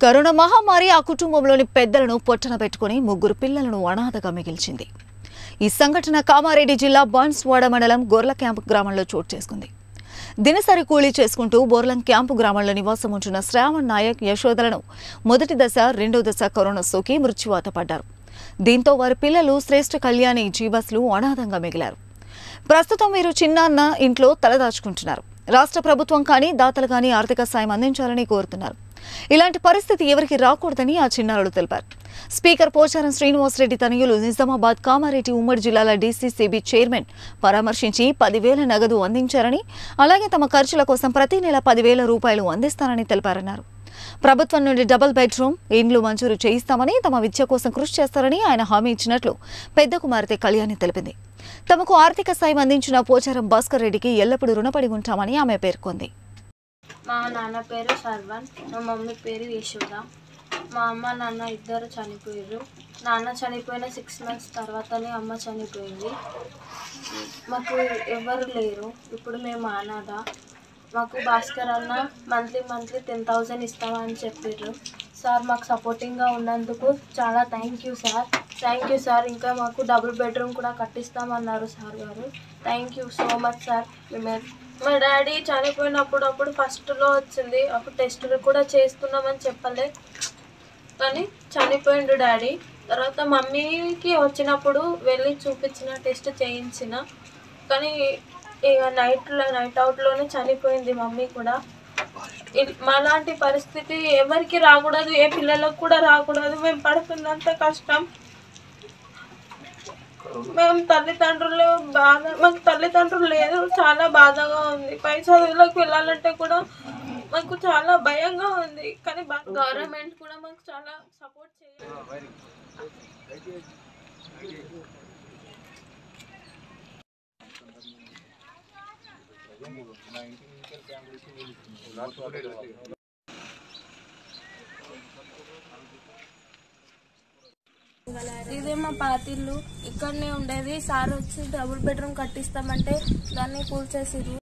corona మహమ్మారి ఆ కుటుంబంలోని పెద్దలను పొట్టన పెట్టుకుని ముగ్గురు పిల్లలను అనాథగా మిగిల్చింది ఈ సంఘటన కామారెడ్డి జిల్లా బాన్స్వాడ మండలం గొర్ల క్యాంపు గ్రామంలో చోటు చేసుకుంది దినసరి కూలీ చేసుకుంటూ బోర్లం క్యాంపు గ్రామంలో నివాసం ఉంటున్న శ్రావణ్ నాయక్ యశోదలను మొదటి దశ రెండో దశ కరోనా సోకి మృత్యువాత పడ్డారు దీంతో వారి పిల్లలు శ్రేష్ఠ కళ్యాణి జీవస్లు అనాథంగా మిగిలారు ప్రస్తుతం వీరు చిన్నాన్న ఇంట్లో తలదాచుకుంటున్నారు రాష్ట్ర ప్రభుత్వం కానీ దాతలు కానీ ఆర్థిక సాయం అందించాలని కోరుతున్నారు ఇలాంటి పరిస్థితి ఎవరికి రాకూడదని ఆ చిన్నారులు తెలిపారు స్పీకర్ పోచారం శ్రీనివాసరెడ్డి తనయులు నిజామాబాద్ కామారెడ్డి ఉమ్మడి జిల్లాల డీసీసీబీ చైర్మన్ పరామర్శించి పదివేల నగదు అందించారని అలాగే తమ ఖర్చుల కోసం ప్రతి నెల పదివేల రూపాయలు అందిస్తానని తెలిపారన్నారు ప్రభుత్వం నుండి డబుల్ బెడ్రూమ్ ఇండ్లు మంజూరు చేయిస్తామని తమ విద్య కోసం కృషి చేస్తారని ఆయన హామీ ఇచ్చినట్లు పెద్ద కుమార్తె కళ్యాణి తెలిపింది తమకు ఆర్థిక సాయం అందించిన పోచారం భాస్కర్ రెడ్డికి ఎల్లప్పుడూ రుణపడి ఉంటామని ఆమె పేర్కొంది మా నాన్న పేరు సర్వన్ మా మమ్మీ పేరు యశోద మా అమ్మ నాన్న ఇద్దరు చనిపోయారు నాన్న చనిపోయిన సిక్స్ మంత్స్ తర్వాతనే అమ్మ చనిపోయింది మాకు ఎవరు లేరు ఇప్పుడు మేము అనాథ మాకు భాస్కర్ అన్న మంత్లీ మంత్లీ టెన్ థౌజండ్ ఇస్తామని చెప్పారు సార్ మాకు సపోర్టింగ్గా ఉన్నందుకు చాలా thank you sir thank you sir ఇంకా మాకు డబుల్ బెడ్రూమ్ కూడా కట్టిస్తామన్నారు సార్ గారు thank you so much sir మేము మా డాడీ చనిపోయినప్పుడు అప్పుడు ఫస్ట్లో వచ్చింది అప్పుడు టెస్టులు కూడా చేస్తున్నామని చెప్పలే కానీ చనిపోయిండు డాడీ తర్వాత మమ్మీకి వచ్చినప్పుడు వెళ్ళి చూపించిన టెస్ట్ చేయించిన కానీ ఇక నైట్లో నైట్ అవుట్లోనే చనిపోయింది మమ్మీ కూడా ఇ- మాలాంటి పరిస్థితి ఎవరికి రాకూడదు ఏ పిల్లలకు కూడా రాకూడదు మేము పడుతున్నంత కష్టం మేము తల్లిదండ్రులు బాధ మాకు తల్లిదండ్రులు లేదు చాలా బాధగా ఉంది పై చదువులకు వెళ్ళాలంటే కూడా మాకు చాలా భయంగా ఉంది కానీ గవర్నమెంట్ కూడా మాకు చాలా సపోర్ట్ చేయాలి ఇదే మా పాతిల్లు ఇక్కడనే ఉండేది సార్ వచ్చి డబుల్ బెడ్రూమ్ కట్టిస్తామంటే దాన్ని కూల్చేసిర్రు